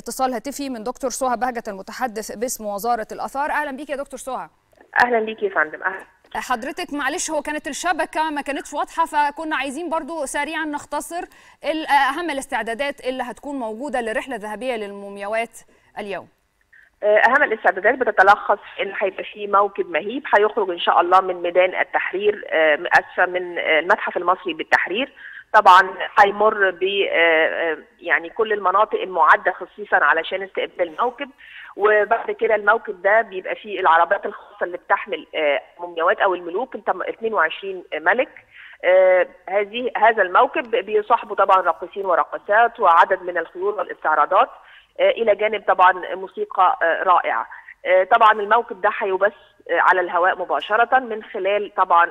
اتصال هاتفي من دكتور سهى بهجت المتحدث باسم وزاره الاثار اهلا بيك يا دكتور سهى اهلا بيك يا فندم اهلا حضرتك معلش هو كانت الشبكه ما كانتش واضحه فكنا عايزين برضو سريعا نختصر اهم الاستعدادات اللي هتكون موجوده للرحله الذهبيه للمومياوات اليوم اهم الاستعدادات بتتلخص ان هيبقى في موكب مهيب هيخرج ان شاء الله من ميدان التحرير اسفه من المتحف المصري بالتحرير طبعا هيمر ب يعني كل المناطق المعده خصيصا علشان استقبال الموكب وبعد كده الموكب ده بيبقى فيه العربات الخاصه اللي بتحمل مومياوات او الملوك 22 ملك هذه هذا الموكب بيصاحبه طبعا راقصين وراقصات وعدد من الخيول والاستعراضات الى جانب طبعا موسيقى رائعه طبعا الموكب ده هيبث على الهواء مباشره من خلال طبعا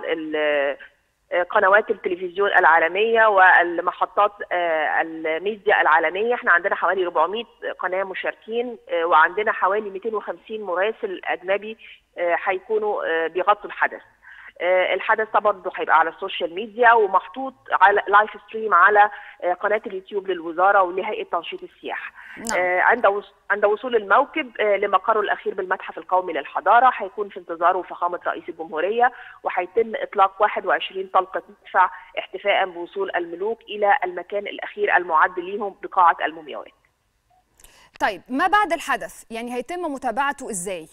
قنوات التلفزيون العالميه والمحطات الميديا العالميه احنا عندنا حوالي 400 قناه مشاركين وعندنا حوالي 250 مراسل اجنبي هيكونوا بيغطوا الحدث الحدث طبعا هيبقى على السوشيال ميديا ومحطوط على لايف ستريم على قناه اليوتيوب للوزاره ولهيئه تنشيط السياحه نعم. عند عند وصول الموكب لمقره الاخير بالمتحف القومي للحضاره هيكون في انتظاره فخامه رئيس الجمهوريه وهيتم اطلاق 21 طلقه مدفع احتفاء بوصول الملوك الى المكان الاخير المعد ليهم بقاعه المومياوات. طيب ما بعد الحدث يعني هيتم متابعته ازاي؟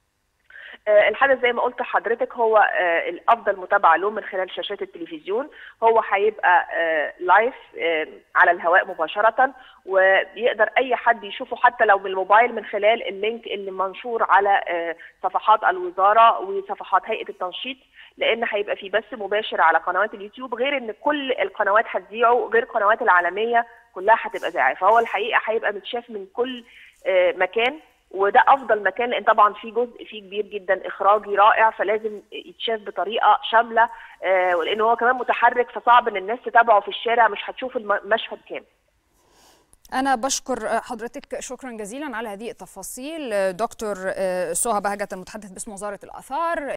الحدث زي ما قلت لحضرتك هو الافضل متابعه له من خلال شاشات التلفزيون هو هيبقى لايف على الهواء مباشره ويقدر اي حد يشوفه حتى لو بالموبايل من خلال اللينك اللي منشور على صفحات الوزاره وصفحات هيئه التنشيط لان هيبقى في بث مباشر على قنوات اليوتيوب غير ان كل القنوات هتذيعه غير القنوات العالميه كلها هتبقى ذاعيه فهو الحقيقه هيبقى متشاف من كل مكان وده افضل مكان لان طبعا في جزء فيه كبير جدا اخراجي رائع فلازم يتشاف بطريقه شامله آه ولان هو كمان متحرك فصعب ان الناس تتابعه في الشارع مش هتشوف المشهد كامل أنا بشكر حضرتك شكرا جزيلا على هذه التفاصيل دكتور سهى بهجت المتحدث باسم وزارة الآثار